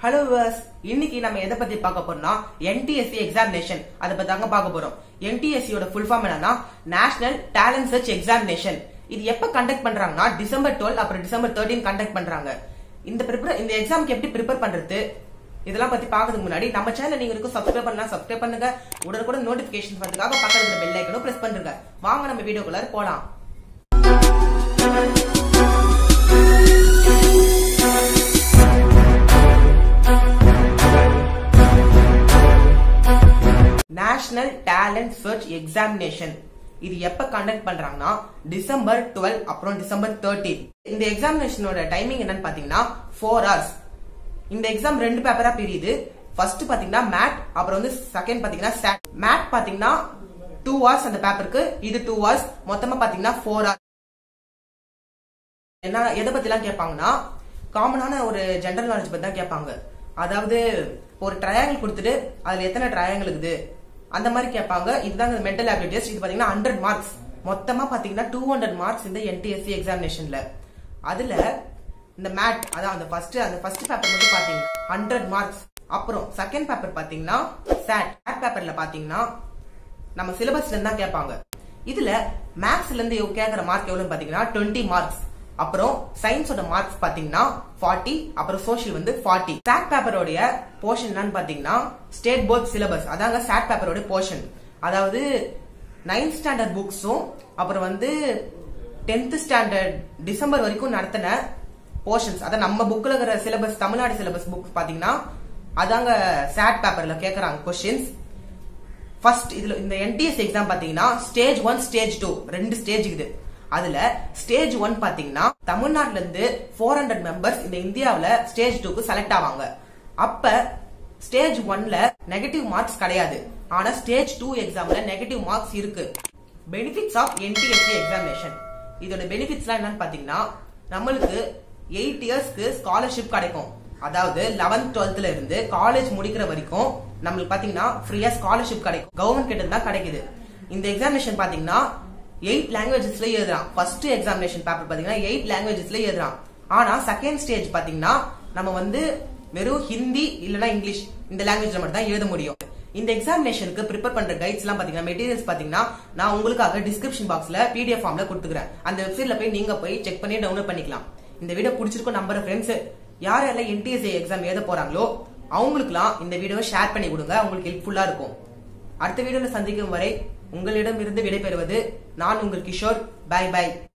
hello viewers இன்னைக்கு நம்ம எதை பத்தி பார்க்க போறோம்னா என்டிஎஸ்சி எக்ஸாமினேஷன் அதை பத்தி தாங்க பார்க்க போறோம் என்டிஎஸ்சியோட ஃபுல் ஃபார்ம் என்னன்னா நேஷனல் டேலண்ட் சர்ச் எக்ஸாமினேஷன் இது எப்ப கண்டக்ட் பண்றாங்கன்னா டிசம்பர் டுவெல் அப்புறம் டிசம்பர் தேர்ட்டின் கண்டக்ட் பண்றாங்க இந்த ப்ரிப்பேர் இந்த எக்ஸாம்க்கு எப்படி ப்ரிப்பேர் பண்றது இதெல்லாம் பத்தி பாக்கிறதுக்கு முன்னாடி நம்ம சேனல் நீங்க இருக்கும் சப்ஸ்கிரைப் பண்ணலாம் சப்ஸ்கிரைப் பண்ணுங்க உடனுக்குடன் நோட்டிபிகேஷன் வரதுக்காக பக்கத்துல பெல் ஐக்கனும் பிரஸ் பண்ணுங்க வாங்க நம்ம வீடியோக்குள்ள போலாம் நேஷனல் டேலண்ட் சர்ச் எக்ஸாமினேஷன் இது எப்ப கண்டக்ட் பண்றாங்கன்னா டிசம்பர் டுவெல் அப்புறம் டிசம்பர் தேர்ட்டீன் இந்த எக்ஸாமினேஷனோட டைமிங் என்னன்னு பாத்தீங்கன்னா ஃபோர் ஹவர்ஸ் இந்த எக்ஸாம் ரெண்டு பேப்பரா பிரியுது ஃபர்ஸ்ட் பாத்தீங்கன்னா மேட் அப்புறம் வந்து செகண்ட் பாத்தீங்கன்னா ஸ்டாட் மேட் பாத்தீங்கன்னா டூ ஹவர்ஸ் அந்த பேப்பருக்கு இது டூ ஹவர்ஸ் மொத்தமா பாத்தீங்கன்னா ஃபோர் ஹவர்ஸ் என்ன எதை பத்திலாம் கேட்பாங்கன்னா காமனான ஒரு ஜெனரல் நாலேஜ் பத்தி தான் கேட்பாங்க அதாவது ஒரு ட்ரையாங்கிள் கொடுத்துட்டு அதுல எத்தனை ட்ரையாங்கிள் இருக்குது அந்த மாதிரி கேட்பாங்க இதுதாங்க மென்டல் ஆபிலிட்டி டெஸ்ட் இது பாத்தீங்கன்னா ஹண்ட்ரட் மார்க்ஸ் மொத்தமா பாத்தீங்கன்னா டூ ஹண்ட்ரட் மார்க்ஸ் இந்த என்டிஎஸ்சி எக்ஸாமினேஷன்ல அதுல இந்த மேட் அதான் அந்த ஃபர்ஸ்ட் அந்த ஃபர்ஸ்ட் பேப்பர் மட்டும் பாத்தீங்கன்னா ஹண்ட்ரட் மார்க்ஸ் அப்புறம் செகண்ட் பேப்பர் பாத்தீங்கன்னா சாட் சாட் பேப்பர்ல பாத்தீங்கன்னா நம்ம சிலபஸ்ல இருந்தா கேட்பாங்க இதுல மேக்ஸ்ல இருந்து கேக்குற மார்க் எவ்வளவு பாத்தீங்கன்னா டுவெண்ட்டி மார்க்ஸ் அப்புறம் சயின்ஸோட மார்க்ஸ் பாத்தீங்கன்னா ஃபார்ட்டி அப்புறம் சோஷியல் வந்து ஃபார்ட்டி சாட் பேப்பரோடைய போர்ஷன் என்னன்னு பாத்தீங்கன்னா ஸ்டேட் போர்ட் சிலபஸ் அதாங்க சாட் பேப்பரோட போர்ஷன் அதாவது நைன்த் ஸ்டாண்டர்ட் புக்ஸும் அப்புறம் வந்து டென்த் ஸ்டாண்டர்ட் டிசம்பர் வரைக்கும் நடத்தின போர்ஷன்ஸ் அதான் நம்ம புக்ல இருக்கிற சிலபஸ் தமிழ்நாடு சிலபஸ் புக் பாத்தீங்கன்னா அதாங்க சாட் பேப்பர்ல கேக்குறாங்க கொஸ்டின்ஸ் ஃபர்ஸ்ட் இதுல இந்த என்டிஎஸ் எக்ஸாம் பாத்தீங்கன்னா ஸ்டேஜ் ஒன் ஸ்டேஜ் டூ ரெண்டு ஸ்டேஜ் இது அதுல ஸ்டேஜ் ஒன் பாத்தீங்கன்னா தமிழ்நாட்டுல இருந்து ஃபோர் ஹண்ட்ரட் மெம்பர்ஸ் இந்த இந்தியாவுல ஸ்டேஜ் டூக்கு செலக்ட் ஆவாங்க அப்ப ஸ்டேஜ் ஒன்ல நெகட்டிவ் மார்க்ஸ் கிடையாது ஆனா ஸ்டேஜ் டூ எக்ஸாம்ல நெகட்டிவ் மார்க்ஸ் இருக்கு பெனிஃபிட்ஸ் ஆஃப் என்டிஎஸ்சி எக்ஸாமினேஷன் இதோட பெனிஃபிட்ஸ்லாம் என்னன்னு பாத்தீங்கன்னா நம்மளுக்கு எயிட் இயர்ஸ்க்கு ஸ்காலர்ஷிப் கிடைக்கும் அதாவது லெவன்த் டுவெல்த்ல இருந்து காலேஜ் முடிக்கிற வரைக்கும் நம்மளுக்கு பாத்தீங்கன்னா ஃப்ரீயா ஸ்காலர்ஷிப் கிடைக்கும் கவர்மெண்ட் கிட்ட தான் கிடைக்குது இந்த எக்ஸாமினேஷன் பாத்தீங்கன்னா எயிட் லாங்குவேஜஸ்ல எழுதுறான் ஃபர்ஸ்ட் எக்ஸாமினேஷன் பேப்பர் பாத்தீங்கன்னா எயிட் லாங்குவேஜஸ்ல எழுதுறான் ஆனா செகண்ட் ஸ்டேஜ் பாத்தீங்கன்னா நம்ம வந்து வெறும் ஹிந்தி இல்லனா இங்கிலீஷ் இந்த லாங்குவேஜ்ல மட்டும் தான் எழுத முடியும் இந்த எக்ஸாமினேஷனுக்கு ப்ரிப்பேர் பண்ற கைட்ஸ் எல்லாம் பாத்தீங்கன்னா மெட்டீரியல்ஸ் பாத்தீங்கன்னா நான் உங்களுக்காக டிஸ்கிரிப்ஷன் பாக்ஸ்ல பிடிஎஃப் ஃபார்ம்ல கொடுத்துக்கிறேன் அந்த வெப்சைட்ல போய் நீங்க போய் செக் பண்ணி டவுன்லோட் பண்ணிக்கலாம் இந்த வீடியோ பிடிச்சிருக்கும் நம்புற ஃப்ரெண்ட்ஸ் யார் யாரெல்லாம் என்டிஎஸ்ஏ எக்ஸாம் எழுத போறாங்களோ அவங்களுக்குலாம் இந்த வீடியோவை ஷேர் பண்ணி கொடுங்க உங்களுக்கு ஹெல்ப்ஃபுல்லா இருக்கும் அடுத்த வீடியோல சந்திக்கும் வரை உங்களிடம் இருந்து விடைபெறுவது நான் உங்கள் கிஷோர் பை பை